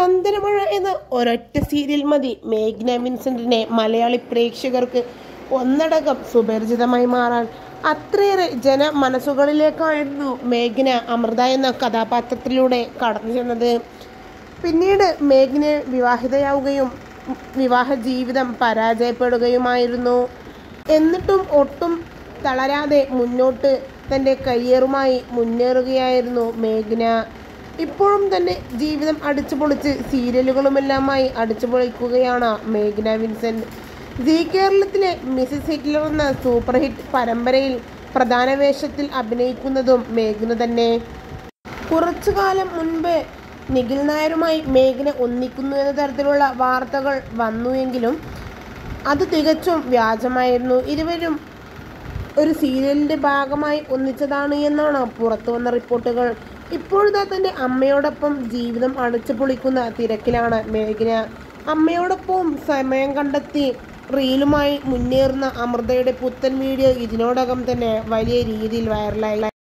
ചന്ദനമഴ എന്ന ഒരൊറ്റ സീരിയൽ മതി മേഘ്ന വിൻസെന്റിനെ മലയാളി പ്രേക്ഷകർക്ക് ഒന്നടങ്കം സുപരിചിതമായി മാറാൻ അത്രയേറെ ജന മനസ്സുകളിലേക്കായിരുന്നു മേഘ്ന അമൃത എന്ന കഥാപാത്രത്തിലൂടെ കടന്നു ചെന്നത് പിന്നീട് മേഘ്ന വിവാഹിതയാവുകയും വിവാഹ ജീവിതം പരാജയപ്പെടുകയുമായിരുന്നു എന്നിട്ടും ഒട്ടും തളരാതെ മുന്നോട്ട് തൻ്റെ കരിയറുമായി മുന്നേറുകയായിരുന്നു മേഘ്ന ഇപ്പോഴും തന്നെ ജീവിതം അടിച്ചുപൊളിച്ച് സീരിയലുകളുമെല്ലാമായി അടിച്ചുപൊളിക്കുകയാണ് മേഘ്ന വിൻസെന്റ് ജി കേരളത്തിലെ മിസിസ് ഹിറ്റ്ലർ എന്ന സൂപ്പർ ഹിറ്റ് പരമ്പരയിൽ പ്രധാന വേഷത്തിൽ അഭിനയിക്കുന്നതും മേഘ്ന തന്നെ കുറച്ചു കാലം മുൻപ് നിഖിൽ നായരുമായി മേഘന ഒന്നിക്കുന്നു എന്ന തരത്തിലുള്ള വാർത്തകൾ വന്നുവെങ്കിലും അത് തികച്ചും വ്യാജമായിരുന്നു ഇരുവരും ഒരു സീരിയലിന്റെ ഭാഗമായി ഒന്നിച്ചതാണ് എന്നാണ് പുറത്തു വന്ന റിപ്പോർട്ടുകൾ ഇപ്പോഴത്തെ തന്റെ അമ്മയോടൊപ്പം ജീവിതം അടച്ചു പൊളിക്കുന്ന തിരക്കിലാണ് മേഘന അമ്മയോടൊപ്പം സമയം കണ്ടെത്തി റീലുമായി മുന്നേറുന്ന അമൃതയുടെ പുത്തൻ വീഡിയോ ഇതിനോടകം തന്നെ വലിയ രീതിയിൽ വൈറലായി